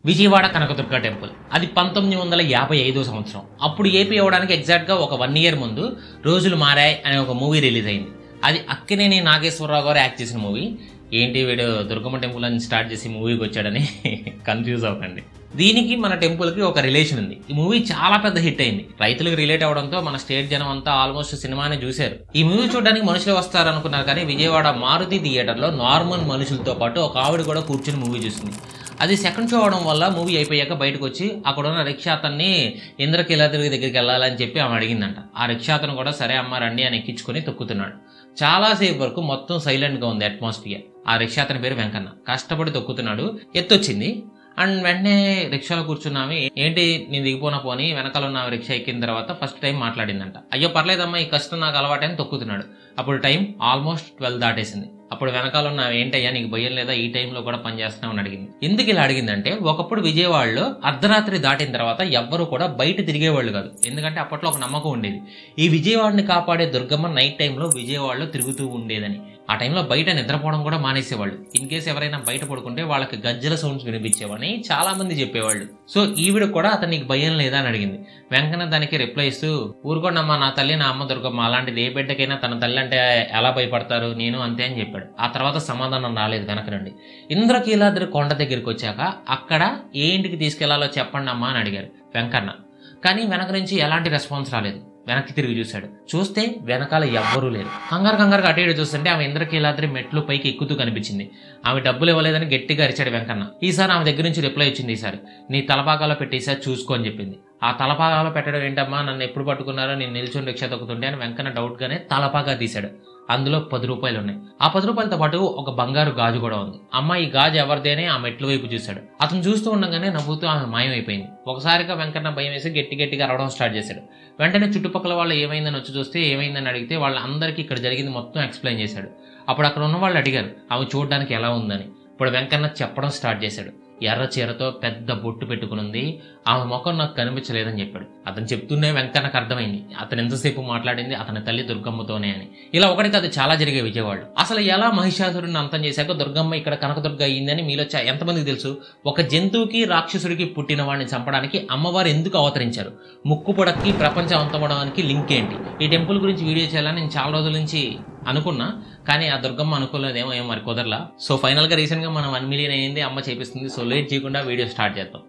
Vijayawada Kanakadurga temple అది పంతొమ్మిది వందల యాభై ఐదో సంవత్సరం అప్పుడు ఏపీ అవ్వడానికి ఎగ్జాక్ట్గా ఒక వన్ ఇయర్ ముందు రోజులు మారాయి అనే ఒక మూవీ రిలీజ్ అయింది అది అక్కినేని నాగేశ్వరరావు గారు యాక్ట్ చేసిన మూవీ ఏంటి వీడు దుర్గమ్మ టెంపుల్ అని స్టార్ట్ చేసి మూవీకి వచ్చాడని కన్ఫ్యూజ్ అవ్వకండి దీనికి మన టెంపుల్కి ఒక రిలేషన్ ఉంది ఈ మూవీ చాలా పెద్ద హిట్ అయింది రైతులకు రిలేట్ అవడంతో మన స్టేట్ జనం అంతా ఆల్మోస్ట్ సినిమాని చూశారు ఈ మూవీ చూడడానికి మనుషులు వస్తారు అనుకున్నారు కానీ విజయవాడ మారుతి థియేటర్లో నార్మల్ మనుషులతో పాటు ఒక ఆవిడ కూడా కూర్చుని మూవీ చూసింది అది సెకండ్ షో అవడం వల్ల మూవీ అయిపోయాక బయటకు వచ్చి అక్కడ ఉన్న రిక్షా అతన్ని ఇంద్రకీలాద్రి దగ్గరికి వెళ్ళాలని చెప్పి ఆమె అడిగిందంట ఆ రిక్షా అతను కూడా సరే అమ్మ రండి అని ఎక్కించుకొని తొక్కుతున్నాడు చాలాసేపు వరకు మొత్తం సైలెంట్గా ఉంది అట్మాస్ఫియర్ ఆ రిక్షా అతని పేరు వెంకన్న కష్టపడి తొక్కుతున్నాడు ఎత్తొచ్చింది అండ్ వెంటనే రిక్షాలో కూర్చున్నామి ఏంటి నేను దిగిపోనా పోని వెనకాల ఉన్న ఆమె రిక్షా ఎక్కిన తర్వాత ఫస్ట్ టైం మాట్లాడిందంట అయ్యో పర్లేదమ్మా ఈ కష్టం నాకు అలవాటని తొక్కుతున్నాడు అప్పుడు టైం ఆల్మోస్ట్ ట్వెల్వ్ దాటేసింది అప్పుడు వెనకాల ఉన్న ఆమె, ఏంటయ్యా నీకు భయం లేదా ఈ టైంలో కూడా పని చేస్తున్నావు అడిగింది ఎందుకు ఇలా అడిగిందంటే ఒకప్పుడు విజయవాడలో అర్ధరాత్రి దాటిన తర్వాత ఎవ్వరూ కూడా బయట తిరిగేవాళ్ళు కాదు ఎందుకంటే అప్పట్లో ఒక నమ్మకం ఉండేది ఈ విజయవాడని కాపాడే దుర్గమ్మ నైట్ టైంలో విజయవాడలో తిరుగుతూ ఉండేదని ఆ టైంలో బయట నిద్రపోవడం కూడా మానేసేవాళ్ళు ఇన్ కేసు ఎవరైనా బయట పడుకుంటే వాళ్ళకి గజ్జల సౌండ్స్ వినిపించేవని చాలా మంది చెప్పేవాళ్ళు సో ఈవిడ కూడా అతను నీకు భయం లేదా అని అడిగింది వెంకన్న దానికి రిప్లై ఇస్తూ ఊరుకోండమ్మా నా తల్లి నా అమ్మ దుర్గమ్మ అలాంటిది ఏ బిడ్డకైనా తన తల్లి అంటే ఎలా భయపడతారు నేను అంతే అని చెప్పాడు ఆ తర్వాత సమాధానం రాలేదు వెనక నుండి ఇంద్రకీలాద్రి కొండ దగ్గరికి వచ్చాక అక్కడ ఏ ఇంటికి తీసుకెళ్లాలో చెప్పండి అమ్మా అని అడిగారు వెంకన్న కానీ వెనక నుంచి ఎలాంటి రెస్పాన్స్ రాలేదు వెనక్కి తిరిగి చూశాడు చూస్తే వెనకాల ఎవ్వరూ లేరు కంగారు కంగారుగా అటు ఇటు చూస్తుంటే ఆమె ఇంద్రకీలాద్రి మెట్లు పైకి ఎక్కుతూ కనిపించింది ఆమె డబ్బులు ఇవ్వలేదని గట్టిగా అరిచాడు వెంకన్న ఈసారి ఆమె దగ్గర నుంచి రిప్లై వచ్చింది ఈసారి నీ తలపాకాలో పెట్టేసారి చూసుకో అని చెప్పింది ఆ తలపాకాలో పెట్టడం ఏంటమ్మా నన్ను ఎప్పుడు పట్టుకున్నారో నేను నిల్చొని రిక్షా తొక్కుతుంటే అని వెంకన్న డౌట్గానే తలపాగా తీశాడు అందులో పది రూపాయలు ఉన్నాయి ఆ పది రూపాయలతో పాటు ఒక బంగారు గాజు కూడా ఉంది అమ్మ ఈ గాజు ఎవరిదేనే ఆ మెట్ల వైపు చూశాడు అతను చూస్తూ ఉండగానే నవ్వుతూ ఆమె మాయమైపోయింది ఒకసారిగా వెంకన్న భయం వేసి గట్టి గట్టిగా అరవడం స్టార్ట్ చేశాడు వెంటనే చుట్టుపక్కల వాళ్ళు ఏమైందని వచ్చి చూస్తే ఏమైందని అడిగితే వాళ్ళందరికీ ఇక్కడ జరిగింది మొత్తం ఎక్స్ప్లెయిన్ చేశాడు అప్పుడు అక్కడ ఉన్న వాళ్ళు అడిగారు ఆమె చూడడానికి ఎలా ఉందని ఇప్పుడు వెంకన్న చెప్పడం స్టార్ట్ చేశాడు ఎర్ర చీరతో పెద్ద బొట్టు పెట్టుకునుంది ఆమె ముఖం నాకు కనిపించలేదని చెప్పాడు అతను చెప్తూనే వెంకన్నకు అర్థమైంది అతను ఎంతసేపు మాట్లాడింది అతని తల్లి దుర్గమ్మతోనే అని ఇలా ఒకటి కాదు చాలా జరిగే విజయవాడలో అసలు ఎలా మహిషాసురుడిని అంతం చేశాక దుర్గమ్మ ఇక్కడ కనకదుర్గ అయ్యిందని మీలో చా- ఎంతమందికి తెలుసు ఒక జంతువుకి రాక్షసుడికి పుట్టిన వాడిని చంపడానికి అమ్మవారు ఎందుకు అవతరించారు ముక్కు పొడక్కి ప్రపంచం అంతమవడానికి లింక్ ఏంటి ఈ టెంపుల్ గురించి వీడియో చేయాలని నేను చాలా రోజుల నుంచి అనుకున్నా కానీ ఆ దుర్గమ్మ అనుకోలేదేమో ఏమో మరి కుదరలా సో ఫైనల్ గా రీసెంట్ గా మనం వన్ మిలియన్ అయింది అమ్మ చేపిస్తుంది సో లేట్ చేయకుండా వీడియో స్టార్ట్ చేద్దాం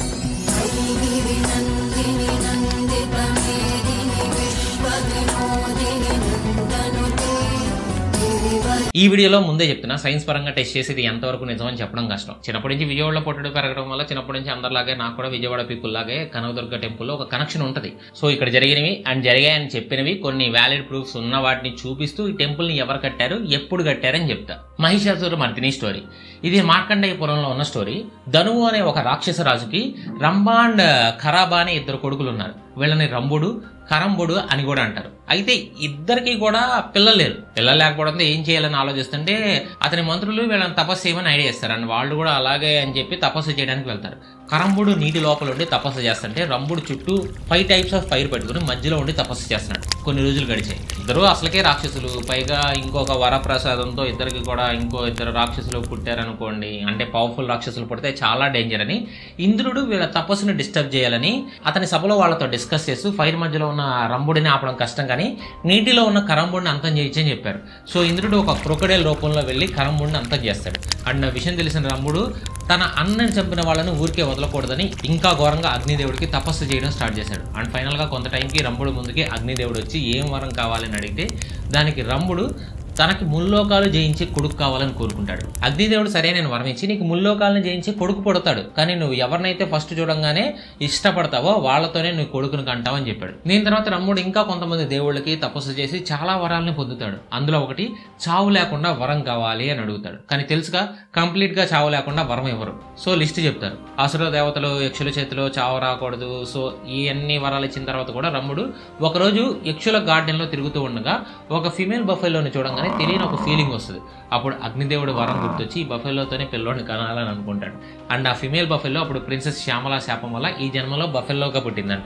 ఈ వీడియోలో ముందే చెప్తున్నా సైన్స్ పరంగా టెస్ట్ చేసి ఇది ఎంతవరకు నిజమని చెప్పడం కష్టం చిన్నప్పటి నుంచి విజయవాడలో పుట్టడం పెరగడం వల్ల చిన్నప్పటి నుంచి అందరిలాగే నాకు కూడా విజయవాడ పీపుల్ లాగే కనకదుర్గ టెంపుల్లో ఒక కనెక్షన్ ఉంటుంది సో ఇక్కడ జరిగినవి అండ్ జరిగాయని చెప్పినవి కొన్ని వ్యాలిడ్ ప్రూఫ్స్ ఉన్న వాటిని చూపిస్తూ ఈ టెంపుల్ని ఎవరు కట్టారు ఎప్పుడు కట్టారని చెప్తా మహిషాసుర మర్దిని స్టోరీ ఇది మార్కండేయపురంలో ఉన్న స్టోరీ ధనువు అనే ఒక రాక్షస రాజుకి రంభా అండ్ ఖరాబా అనే ఇద్దరు కొడుకులు ఉన్నారు వీళ్ళని రంభుడు కరంబుడు అని కూడా అంటారు అయితే ఇద్దరికి కూడా పిల్లలు లేరు పిల్లలు లేకపోవడంతో ఏం చేయాలని ఆలోచిస్తుంటే అతని మంత్రులు వీళ్ళని తపస్సు చేయమని ఐడియా ఇస్తారు అండ్ వాళ్ళు కూడా అలాగే అని చెప్పి తపస్సు చేయడానికి వెళ్తారు కరంబుడు నీటి లోపల ఉండి తపస్సు చేస్తుంటే రంభుడు చుట్టూ ఫైవ్ టైప్స్ ఆఫ్ ఫైర్ పెట్టుకుని మధ్యలో ఉండి తపస్సు చేస్తున్నాడు కొన్ని రోజులు గడిచాయి ఇద్దరు అసలుకే రాక్షసులు పైగా ఇంకొక వరప్రసాదంతో ఇద్దరికి కూడా ఇంకో ఇద్దరు రాక్షసులు పుట్టారనుకోండి అంటే పవర్ఫుల్ రాక్షసులు పుడితే చాలా డేంజర్ అని ఇంద్రుడు వీళ్ళ తపస్సును డిస్టర్బ్ చేయాలని అతని సభలో వాళ్ళతో డిస్కస్ చేస్తూ ఫైర్ మధ్యలో ఉన్న రంభుడిని ఆపడం కష్టం కానీ నీటిలో ఉన్న కరంబుడిని అంతం చేయొచ్చు అని చెప్పారు సో ఇంద్రుడు ఒక క్రొకడైల్ రూపంలో వెళ్ళి కరంబుడిని అంతం చేస్తాడు అండ్ ఆ విషయం తెలిసిన రంభుడు తన అన్నని చంపిన వాళ్ళని ఊరికే వదలకూడదని ఇంకా ఘోరంగా అగ్నిదేవుడికి తపస్సు చేయడం స్టార్ట్ చేశాడు అండ్ ఫైనల్గా కొంత టైంకి రంభుడు ముందుకి అగ్నిదేవుడు వచ్చి ఏం వరం కావాలని అడిగితే దానికి రంభుడు తనకి ముల్లోకాలు జయించి కొడుకు కావాలని కోరుకుంటాడు అగ్నిదేవుడు సరే నేను వరం ఇచ్చి నీకు ముల్లోకాలను జయించి కొడుకు పుడతాడు కానీ నువ్వు ఎవరినైతే ఫస్ట్ చూడంగానే ఇష్టపడతావో వాళ్ళతోనే నువ్వు కొడుకుని కంటావని చెప్పాడు దీని తర్వాత రమ్ముడు ఇంకా కొంతమంది దేవుళ్ళకి తపస్సు చేసి చాలా వరాలని పొందుతాడు అందులో ఒకటి చావు లేకుండా వరం కావాలి అని అడుగుతాడు కానీ తెలుసుగా కంప్లీట్ గా చావు లేకుండా వరం ఇవ్వరు సో లిస్ట్ చెప్తారు అసుర దేవతలు యక్షుల చేతిలో చావు రాకూడదు సో ఈ అన్ని వరాలు ఇచ్చిన తర్వాత కూడా రమ్ముడు ఒకరోజు యక్షుల గార్డెన్ లో తిరుగుతూ ఉండగా ఒక ఫిమేల్ బఫెలోని చూడంగానే తెలియని ఒక ఫీలింగ్ వస్తుంది అప్పుడు అగ్నిదేవుడు వరం గుర్తొచ్చి ఈ బఫెలోతోనే పిల్లోని కనాలని అనుకుంటాడు అండ్ ఆ ఫిమేల్ బఫెల్లో అప్పుడు ప్రిన్సెస్ శ్యామల శాపం వల్ల ఈ జన్మలో బఫెల్లోగా పుట్టిందంట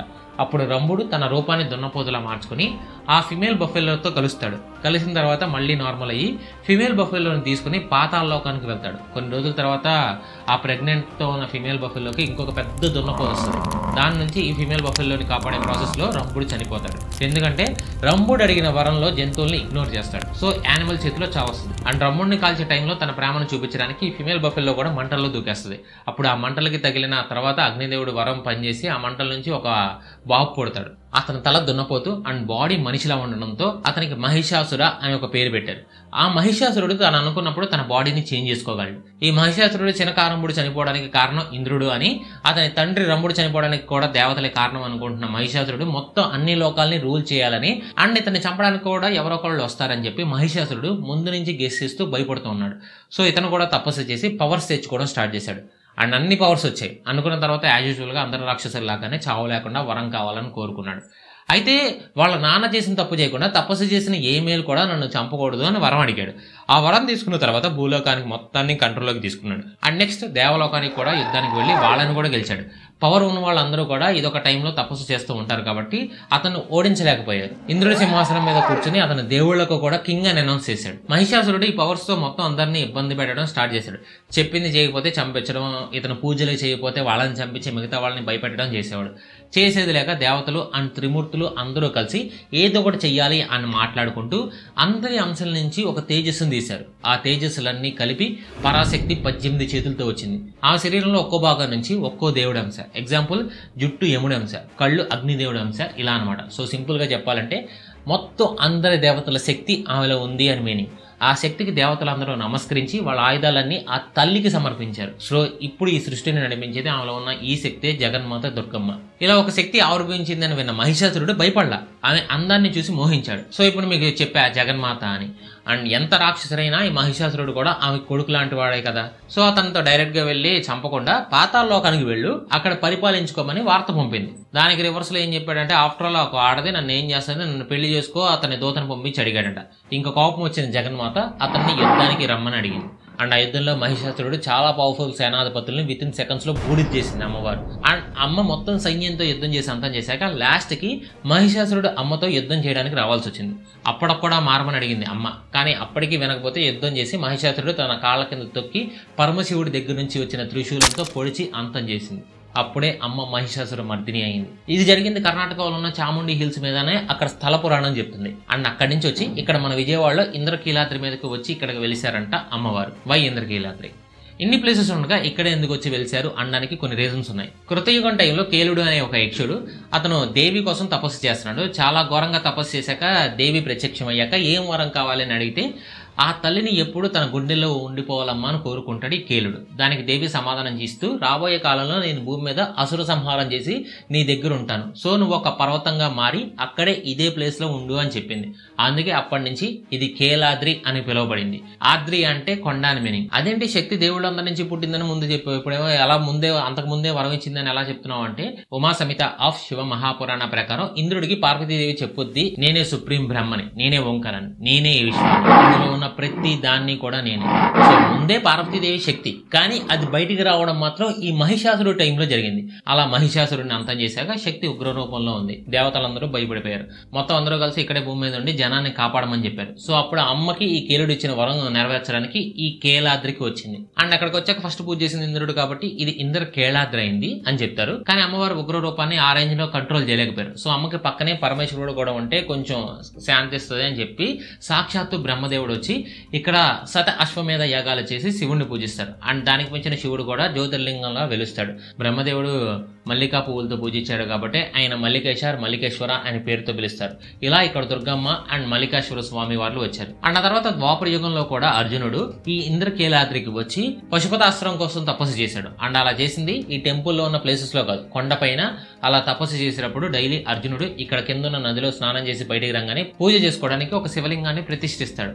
అప్పుడు రంభుడు తన రూపాన్ని దున్నపోతులా మార్చుకుని ఆ ఫిమేల్ బఫెల్లోతో కలుస్తాడు కలిసిన తర్వాత మళ్ళీ నార్మల్ అయ్యి ఫిమేల్ బఫెల్లోని తీసుకుని పాతాళలోకానికి వెళ్తాడు కొన్ని రోజుల తర్వాత ఆ ప్రెగ్నెంట్తో ఉన్న ఫిమేల్ బఫెల్లోకి ఇంకొక పెద్ద దున్నపోతు వస్తుంది దాని నుంచి ఈ ఫిమేల్ బఫెల్లోని కాపాడే ప్రాసెస్లో రంభుడు చనిపోతాడు ఎందుకంటే రంభుడు అడిగిన వరంలో జంతువుల్ని ఇగ్నోర్ చేస్తాడు సో యానిమల్ చేతిలో చావస్తుంది అండ్ రంభుడిని కాల్చే టైంలో తన ప్రేమను చూపించడానికి ఈ ఫిమేల్ బఫెల్లో కూడా మంటల్లో దూకేస్తుంది అప్పుడు ఆ మంటలకి తగిలిన తర్వాత అగ్నిదేవుడు వరం పనిచేసి ఆ మంటల నుంచి ఒక బాబు పుడతాడు అతని తల దున్నపోతూ అండ్ బాడీ మనిషిలా ఉండడంతో అతనికి మహిషాసుర అని ఒక పేరు పెట్టారు ఆ మహిషాసురుడు తను అనుకున్నప్పుడు తన బాడీని చేంజ్ చేసుకోగలడు ఈ మహిషాసురుడు చినకారంభుడు చనిపోవడానికి కారణం ఇంద్రుడు అని అతని తండ్రి రంభుడు చనిపోవడానికి కూడా దేవతలే కారణం అనుకుంటున్న మహిషాసురుడు మొత్తం అన్ని లోకాల్ని రూల్ చేయాలని అండ్ ఇతన్ని చంపడానికి కూడా ఎవరో ఒకళ్ళు వస్తారని చెప్పి మహిషాసురుడు ముందు నుంచి గెస్సిస్తూ భయపడుతూ ఉన్నాడు సో ఇతను కూడా తపస్సు చేసి పవర్స్ తెచ్చుకోవడం స్టార్ట్ చేశాడు అండ్ అన్ని పవర్స్ వచ్చాయి అనుకున్న తర్వాత యాజ్ యూజువల్గా అందరు రాక్షసులు లాగానే చావు లేకుండా వరం కావాలని కోరుకున్నాడు అయితే వాళ్ళ నాన్న చేసిన తప్పు చేయకుండా తపస్సు చేసిన ఏ మేలు కూడా నన్ను చంపకూడదు అని వరం అడిగాడు ఆ వరం తీసుకున్న తర్వాత భూలోకానికి మొత్తాన్ని కంట్రోల్లోకి తీసుకున్నాడు అండ్ నెక్స్ట్ దేవలోకానికి కూడా యుద్ధానికి వెళ్ళి వాళ్ళని కూడా గెలిచాడు పవర్ ఉన్న వాళ్ళందరూ కూడా ఇదొక టైంలో తపస్సు చేస్తూ ఉంటారు కాబట్టి అతను ఓడించలేకపోయారు ఇంద్రుడి సింహాసనం మీద కూర్చుని అతను దేవుళ్లకు కూడా కింగ్ అని అనౌన్స్ చేశాడు మహిషాసురుడు ఈ పవర్స్ తో మొత్తం అందరినీ ఇబ్బంది పెట్టడం స్టార్ట్ చేశాడు చెప్పింది చేయకపోతే చంపించడం ఇతను పూజలు చేయకపోతే వాళ్ళని చంపించి మిగతా వాళ్ళని భయపెట్టడం చేసేవాడు చేసేది లేక దేవతలు అండ్ త్రిమూర్తులు అందరూ కలిసి ఏదో ఒకటి చెయ్యాలి అని మాట్లాడుకుంటూ అందరి అంశాల నుంచి ఒక తేజస్సును తీశారు ఆ తేజస్సులన్నీ కలిపి పరాశక్తి పద్దెనిమిది చేతులతో వచ్చింది ఆ శరీరంలో ఒక్కో భాగం నుంచి ఒక్కో దేవుడి అంశ ఎగ్జాంపుల్ జుట్టు యముడి అంశ కళ్ళు అగ్నిదేవుడి అంశ ఇలా అనమాట సో సింపుల్గా చెప్పాలంటే మొత్తం అందరి దేవతల శక్తి ఆమెలో ఉంది అని మీనింగ్ ఆ శక్తికి దేవతలందరూ నమస్కరించి వాళ్ళ ఆయుధాలన్నీ ఆ తల్లికి సమర్పించారు సో ఇప్పుడు ఈ సృష్టిని నడిపించేది ఆమెలో ఉన్న ఈ శక్తే జగన్మాత దుర్గమ్మ ఇలా ఒక శక్తి ఆవిర్భవించిందని విన్న మహిషాసురుడు భయపడలా ఆమె అందాన్ని చూసి మోహించాడు సో ఇప్పుడు మీకు చెప్పా జగన్మాత అని అండ్ ఎంత రాక్షసురైనా ఈ మహిషాసురుడు కూడా ఆమె కొడుకు లాంటి వాడే కదా సో అతనితో డైరెక్ట్ గా వెళ్ళి చంపకుండా పాతాళలోకానికి వెళ్ళు అక్కడ పరిపాలించుకోమని వార్త పంపింది దానికి రివర్స్ లో ఏం చెప్పాడంటే ఆఫ్టర్ ఆల్ ఒక ఆడది నన్ను ఏం చేస్తుంది నన్ను పెళ్లి చేసుకో అతని దూతను పంపించి అడిగాడంట ఇంకా కోపం వచ్చిన జగన్మాత అతన్ని యుద్ధానికి రమ్మని అడిగింది అండ్ ఆ యుద్ధంలో మహిషాసురుడు చాలా పవర్ఫుల్ సేనాధిపతుల్ని విత్ ఇన్ సెకండ్స్ లో బూడిద చేసింది అమ్మవారు అండ్ అమ్మ మొత్తం సైన్యంతో యుద్ధం చేసి అంతం చేశాక లాస్ట్ కి మహిషాసురుడు అమ్మతో యుద్ధం చేయడానికి రావాల్సి వచ్చింది అప్పటికి మారమని అడిగింది అమ్మ కానీ అప్పటికి వినకపోతే యుద్ధం చేసి మహిషాసురుడు తన కాళ్ళ కింద తొక్కి పరమశివుడి దగ్గర నుంచి వచ్చిన త్రిశూలంతో పొడిచి అంతం చేసింది అప్పుడే అమ్మ మహిషాసుర మర్దిని అయింది ఇది జరిగింది కర్ణాటకలో ఉన్న చాముండి హిల్స్ మీదనే అక్కడ స్థల పురాణం చెప్తుంది అండ్ అక్కడి నుంచి వచ్చి ఇక్కడ మన విజయవాడలో ఇంద్రకీలాద్రి మీదకి వచ్చి ఇక్కడికి వెలిశారంట అమ్మవారు వై ఇంద్రకీలాద్రి ఇన్ని ప్లేసెస్ ఉండగా ఇక్కడ ఎందుకు వచ్చి వెలిశారు అనడానికి కొన్ని రీజన్స్ ఉన్నాయి కృతయుగం టైంలో కేలుడు అనే ఒక యక్షుడు అతను దేవి కోసం తపస్సు చేస్తున్నాడు చాలా ఘోరంగా తపస్సు చేశాక దేవి ప్రత్యక్షమయ్యాక ఏం వరం కావాలి అని అడిగితే ఆ తల్లిని ఎప్పుడు తన గుండెల్లో ఉండిపోవాలమ్మా అని కోరుకుంటాడు ఈ కేలుడు దానికి దేవి సమాధానం చేస్తూ రాబోయే కాలంలో నేను భూమి మీద అసుర సంహారం చేసి నీ దగ్గర ఉంటాను సో నువ్వు ఒక పర్వతంగా మారి అక్కడే ఇదే ప్లేస్ లో ఉండు అని చెప్పింది అందుకే అప్పటి నుంచి ఇది కేలాద్రి అని పిలువబడింది ఆద్రి అంటే కొండ అని మీనింగ్ అదేంటి శక్తి దేవుళ్ళందరి నుంచి పుట్టిందని ముందు చెప్పావు ఇప్పుడేమో ఎలా ముందే అంతకు ముందే వరం ఇచ్చిందని ఎలా చెప్తున్నావు అంటే ఉమా సమిత ఆఫ్ శివ మహాపురాణ ప్రకారం ఇంద్రుడికి పార్వతీదేవి చెప్పుద్ది నేనే సుప్రీం బ్రహ్మని నేనే ఓంకారాన్ని నేనే ఈ విశ్వాన్ని ఇందులో ఉన్న ప్రతి దాన్ని కూడా నేనే సో ముందే పార్వతీదేవి శక్తి కానీ అది బయటికి రావడం మాత్రం ఈ మహిషాసురు టైంలో జరిగింది అలా మహిషాసురుడిని అంతం చేశాక శక్తి ఉగ్ర రూపంలో ఉంది దేవతలందరూ భయపడిపోయారు మొత్తం అందరూ కలిసి ఇక్కడే భూమి మీద ఉండి జనాన్ని కాపాడమని చెప్పారు సో అప్పుడు ఆ అమ్మకి ఈ కేలుడు ఇచ్చిన వరం నెరవేర్చడానికి ఈ కేలాద్రికి వచ్చింది అండ్ అక్కడికి వచ్చాక ఫస్ట్ పూజ చేసింది ఇంద్రుడు కాబట్టి ఇది ఇంద్ర కేళాద్రి అయింది అని చెప్తారు కానీ అమ్మవారు ఉగ్ర రూపాన్ని ఆ రేంజ్ లో కంట్రోల్ చేయలేకపోయారు సో అమ్మకి పక్కనే పరమేశ్వరుడు కూడా ఉంటే కొంచెం శాంతిస్తుంది అని చెప్పి సాక్షాత్తు బ్రహ్మదేవుడు వచ్చి ఇక్కడ శత అశ్వమేధ యాగాలు చేసి శివుణ్ణి పూజిస్తారు అండ్ దానికి మించిన శివుడు కూడా జ్యోతిర్లింగంగా వెలుస్తాడు బ్రహ్మదేవుడు మల్లికా పువ్వులతో పూజించాడు కాబట్టి ఆయన మల్లికేశ్వర్ మల్లికేశ్వర అనే పేరుతో పిలుస్తారు ఇలా ఇక్కడ దుర్గమ్మ అండ్ మల్లికాశ్వర స్వామి వారు వచ్చారు అండ్ ఆ తర్వాత ద్వాపర యుగంలో కూడా అర్జునుడు ఈ ఇంద్రకీలాద్రికి వచ్చి పశుపతాస్త్రం కోసం తపస్సు చేశాడు అండ్ అలా చేసింది ఈ టెంపుల్లో ఉన్న ప్లేసెస్ లో కాదు కొండపైన అలా తపస్సు చేసినప్పుడు డైలీ అర్జునుడు ఇక్కడ కింద ఉన్న నదిలో స్నానం చేసి బయటికి రంగానే పూజ చేసుకోవడానికి ఒక శివలింగాన్ని ప్రతిష్ఠిస్తాడు అదే కింద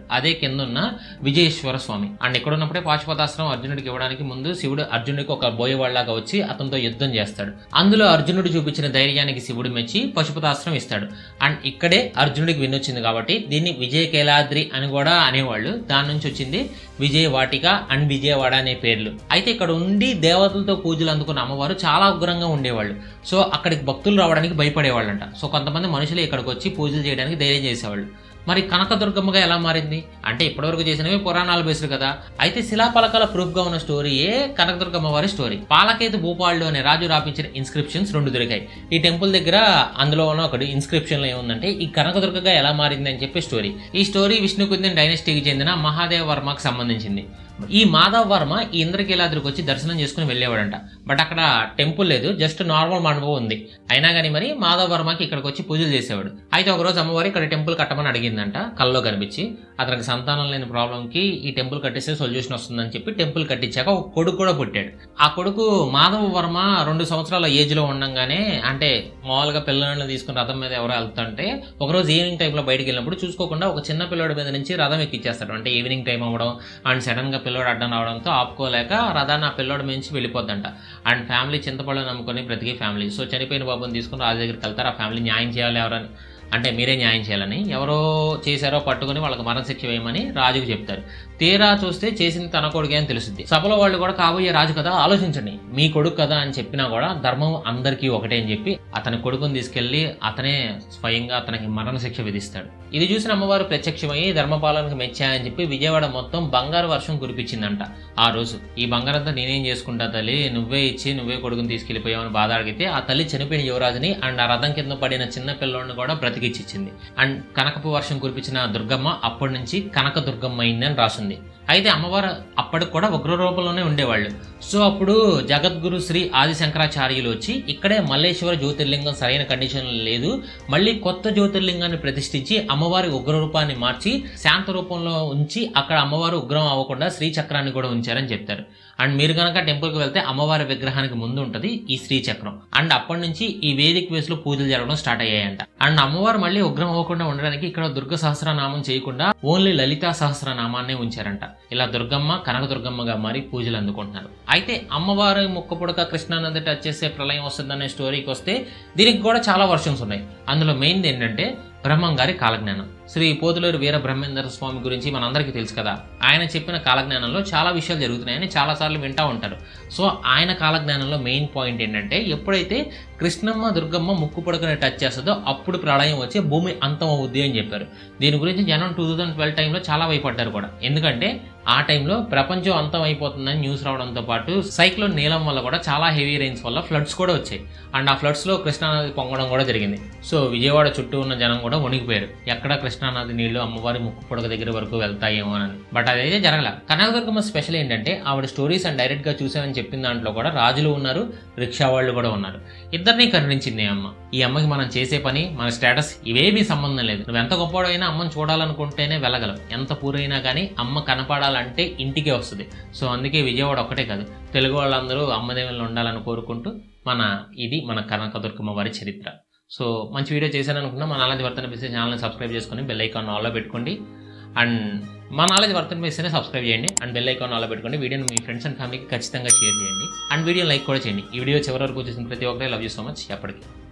కింద ఉన్న విజయేశ్వర స్వామి అండ్ ఇక్కడ ఉన్నప్పుడే పాశుపతాస్త్రం అర్జునుడికి ఇవ్వడానికి ముందు శివుడు అర్జునుడికి ఒక బోయవాళ్లాగా వచ్చి అతనితో యుద్ధం చేస్తాడు అందులో అర్జునుడు చూపించిన ధైర్యానికి శివుడు మెచ్చి పశుపతాస్త్రం ఇస్తాడు అండ్ ఇక్కడే అర్జునుడికి విన్నొచ్చింది కాబట్టి దీన్ని విజయ కేలాద్రి అని కూడా అనేవాళ్ళు దాని నుంచి వచ్చింది విజయ వాటిక అండ్ విజయవాడ అనే పేర్లు అయితే ఇక్కడ ఉండి దేవతలతో పూజలు అందుకున్న అమ్మవారు చాలా ఉగ్రంగా ఉండేవాళ్ళు సో అక్కడికి భక్తులు రావడానికి భయపడేవాళ్ళంట సో కొంతమంది మనుషులు ఇక్కడికి వచ్చి పూజలు చేయడానికి ధైర్యం చేసేవాళ్ళు మరి కనకదుర్గమ్మగా ఎలా మారింది అంటే ఇప్పటివరకు చేసినవి పురాణాలు బేస్డ్ కదా అయితే శిలాపలకాల ప్రూఫ్ గా ఉన్న స్టోరీయే కనకదుర్గమ్మ వారి స్టోరీ పాలకేతు భూపాళ్ళు అనే రాజు రాపించిన ఇన్స్క్రిప్షన్స్ రెండు దొరికాయి ఈ టెంపుల్ దగ్గర అందులో ఉన్న ఒకటి ఇన్స్క్రిప్షన్ లో ఏముందంటే ఈ కనకదుర్గగా ఎలా మారింది అని చెప్పి స్టోరీ ఈ స్టోరీ విష్ణుకుందిన్ డైనస్టీకి చెందిన మహాదేవ వర్మకు సంబంధించింది ఈ మాధవ్ వర్మ ఈ ఇంద్రకీలాద్రికి వచ్చి దర్శనం చేసుకుని వెళ్ళేవాడంట బట్ అక్కడ టెంపుల్ లేదు జస్ట్ నార్మల్ మండపం ఉంది అయినా కానీ మరి మాధవ్ వర్మకి ఇక్కడికి వచ్చి పూజలు చేసేవాడు అయితే ఒక రోజు అమ్మవారు ఇక్కడ టెంపుల్ కట్టమని అడిగిందంట కల్లో కనిపించి అతనికి సంతానం లేని ప్రాబ్లం కి ఈ టెంపుల్ కట్టేస్తే సొల్యూషన్ వస్తుందని చెప్పి టెంపుల్ కట్టించాక ఒక కొడుకు కూడా పుట్టాడు ఆ కొడుకు మాధవ్ వర్మ రెండు సంవత్సరాల ఏజ్ లో ఉండగానే అంటే మామూలుగా పిల్లలను తీసుకుని రథం మీద ఎవరో వెళ్తుంటే ఒకరోజు ఈవినింగ్ టైంలో బయటికి వెళ్ళినప్పుడు చూసుకోకుండా ఒక చిన్న పిల్లోడి మీద నుంచి రథం ఎక్కిచ్చేస్తాడు అంటే ఈవినింగ్ టైం అవ్వడం అండ్ సడన్ గా పిల్లోడు అడ్డం రావడంతో ఆపుకోలేక రథాన్ని ఆ పిల్లోడి మించి వెళ్ళిపోద్దంట అండ్ ఫ్యామిలీ చింతపళ్ళు నమ్ముకొని బ్రతికే ఫ్యామిలీ సో చనిపోయిన బాబుని తీసుకుని రాజు దగ్గరికి వెళ్తారు ఆ ఫ్యామిలీ న్యాయం చేయాలి ఎవరని అంటే మీరే న్యాయం చేయాలని ఎవరో చేశారో పట్టుకుని వాళ్ళకి మరణశిక్ష వేయమని రాజుకు చెప్తారు తీరా చూస్తే చేసింది తన కొడుకే అని తెలుస్తుంది సభలో వాళ్ళు కూడా కాబోయే రాజు కదా ఆలోచించండి మీ కొడుకు కదా అని చెప్పినా కూడా ధర్మం అందరికీ ఒకటే అని చెప్పి అతని కొడుకుని తీసుకెళ్లి అతనే స్వయంగా అతనికి మరణశిక్ష విధిస్తాడు ఇది చూసిన అమ్మవారు ప్రత్యక్షమయ్యి ధర్మపాలనకు మెచ్చాయని చెప్పి విజయవాడ మొత్తం బంగారు వర్షం కురిపించిందంట ఆ రోజు ఈ బంగారంతా నేనేం చేసుకుంటా తల్లి నువ్వే ఇచ్చి నువ్వే కొడుకుని తీసుకెళ్లిపోయావని బాధ అడిగితే ఆ తల్లి చనిపోయిన యువరాజుని అండ్ ఆ రథం కింద పడిన చిన్న పిల్లోడిని కూడా బ్రతికిచ్చిచ్చింది అండ్ కనకపు వర్షం కురిపించిన దుర్గమ్మ అప్పటి నుంచి కనక దుర్గమ్మ అయిందని రాసింది అయితే అమ్మవారు అప్పటికి కూడా ఉగ్ర రూపంలోనే ఉండేవాళ్ళు సో అప్పుడు జగద్గురు శ్రీ ఆది శంకరాచార్యులు వచ్చి ఇక్కడే మల్లేశ్వర జ్యోతిర్లింగం సరైన కండిషన్ లేదు మళ్ళీ కొత్త జ్యోతిర్లింగాన్ని ప్రతిష్ఠించి అమ్మవారి ఉగ్ర రూపాన్ని మార్చి శాంత రూపంలో ఉంచి అక్కడ అమ్మవారు ఉగ్రం అవ్వకుండా శ్రీ చక్రాన్ని కూడా ఉంచారని చెప్తారు అండ్ మీరు కనుక టెంపుల్కి వెళ్తే అమ్మవారి విగ్రహానికి ముందు ఉంటుంది ఈ శ్రీ చక్రం అండ్ అప్పటి నుంచి ఈ వేదిక వేస్ లో పూజలు జరగడం స్టార్ట్ అయ్యాయంట అండ్ అమ్మవారు మళ్ళీ ఉగ్రం అవ్వకుండా ఉండడానికి ఇక్కడ దుర్గ సహస్రనామం చేయకుండా ఓన్లీ లలితా సహస్రనామాన్నే ఉంచారంట ఇలా దుర్గమ్మ కనక దుర్గమ్మగా మారి పూజలు అందుకుంటున్నారు అయితే అమ్మవారి ముక్క పుడక కృష్ణానది టచ్ చేసే ప్రళయం వస్తుందనే స్టోరీకి వస్తే దీనికి కూడా చాలా వర్షన్స్ ఉన్నాయి అందులో మెయిన్ ఏంటంటే బ్రహ్మం గారి కాలజ్ఞానం శ్రీ పోతులూరు వీర బ్రహ్మేంద్ర స్వామి గురించి మనందరికీ తెలుసు కదా ఆయన చెప్పిన కాలజ్ఞానంలో చాలా విషయాలు జరుగుతున్నాయని చాలాసార్లు వింటా ఉంటారు సో ఆయన కాలజ్ఞానంలో మెయిన్ పాయింట్ ఏంటంటే ఎప్పుడైతే కృష్ణమ్మ దుర్గమ్మ ముక్కు పొడకని టచ్ చేస్తుందో అప్పుడు ప్రళయం వచ్చి భూమి అంతం అవుద్ది అని చెప్పారు దీని గురించి జనం టూ థౌజండ్ ట్వెల్వ్ టైంలో చాలా భయపడ్డారు కూడా ఎందుకంటే ఆ టైంలో ప్రపంచం అంతం అయిపోతుందని న్యూస్ రావడంతో పాటు సైక్లోన్ నీలం వల్ల కూడా చాలా హెవీ రైన్స్ వల్ల ఫ్లడ్స్ కూడా వచ్చాయి అండ్ ఆ ఫ్లడ్స్లో కృష్ణానది పొంగడం కూడా జరిగింది సో విజయవాడ చుట్టూ ఉన్న జనం కూడా వణికిపోయారు ఎక్కడ కృష్ణానది నీళ్లు అమ్మవారి ముక్కు పొడక దగ్గర వరకు వెళ్తాయేమో అని బట్ అదైతే జరగల కనకదుర్గమ్మ స్పెషల్ ఏంటంటే ఆవిడ స్టోరీస్ అండ్ డైరెక్ట్ గా చూసామని చెప్పిన దాంట్లో కూడా రాజులు ఉన్నారు రిక్షా వాళ్ళు కూడా ఉన్నారు ఇద్దరిని కరుణించింది ఈ అమ్మ ఈ అమ్మకి మనం చేసే పని మన స్టేటస్ ఇవేమీ సంబంధం లేదు నువ్వు ఎంత గొప్పవాడైనా అమ్మని చూడాలనుకుంటేనే వెళ్ళగలవు ఎంత పూరైనా కానీ అమ్మ కనపడాలంటే ఇంటికే వస్తుంది సో అందుకే విజయవాడ ఒక్కటే కాదు తెలుగు వాళ్ళందరూ అమ్మదేవులు ఉండాలని కోరుకుంటూ మన ఇది మన కనకదుర్గమ్మ వారి చరిత్ర సో మంచి వీడియో చేశాను అనుకున్నా మా నాలెడ్జ్ వర్తన పిస్తే ఛానల్ని సబ్స్క్రైబ్ చేసుకొని బెల్ ఐకాన్ ఆల్లో పెట్టుకోండి అండ్ మా నాలెడ్జ్ వర్తన పిస్తేనే సబ్స్క్రైబ్ చేయండి అండ్ బెల్ ఐకాన్ ఆల్లో పెట్టుకోండి వీడియోని మీ ఫ్రెండ్స్ అండ్ ఫ్యామిలీకి ఖచ్చితంగా షేర్ చేయండి అండ్ వీడియో లైక్ కూడా చేయండి ఈ వీడియో చివరి వరకు చూసిన ప్రతి ఒక్కరే లవ్ యూ సో మచ్ ఎప్పటికీ